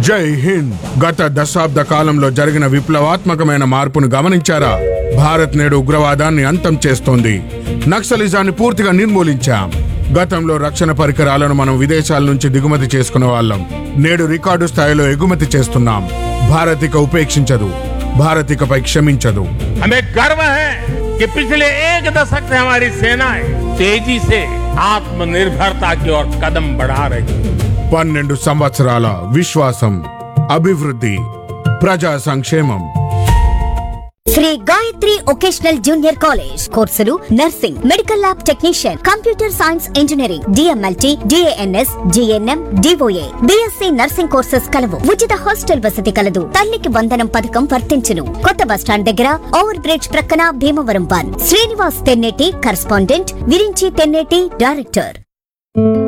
జై హింద్ గత దశాబ్ద కాలంలో జరిగిన విప్లవాత్మకమైన మార్పును గమనించారా భారత్ నేడు ఉగ్రవాదాన్ని అంతం చేస్తోంది నక్సలిజాన్ని పూర్తిగా నిర్మూలించాం గతంలో రక్షణ పరికరాలను మనం విదేశాల నుంచి దిగుమతి చేసుకునే వాళ్ళం నేడు రికార్డు స్థాయిలో ఎగుమతి చేస్తున్నాం భారత్ ఇక ఉపేక్షించదు భారత్ ఇకపై క్షమించదు हमें गर्व है कि पिछले एक दशक से हमारी सेनाएं तेजी से आत्मनिर्भरता की ओर कदम बढ़ा रही है పన్నెండు సంవత్సరాల విశ్వాసం అభివృద్ధి ప్రజా సంక్షేమం Shri Gayatri vocational junior college కోర్సులు nursing medical lab technician computer science engineering DMLT DNS GNM DOA BSc nursing courses కలవు ఉచిత హాస్టల్ వసతి కలదు తల్లికి వందనం పథకం వర్తించును కొత్త బస్టాండ్ దగ్గర ఓవర్ బ్రిడ్జ్ ప్రక్కన Bhimavaram one Srinivas Tenneti correspondent Virinchi Tenneti director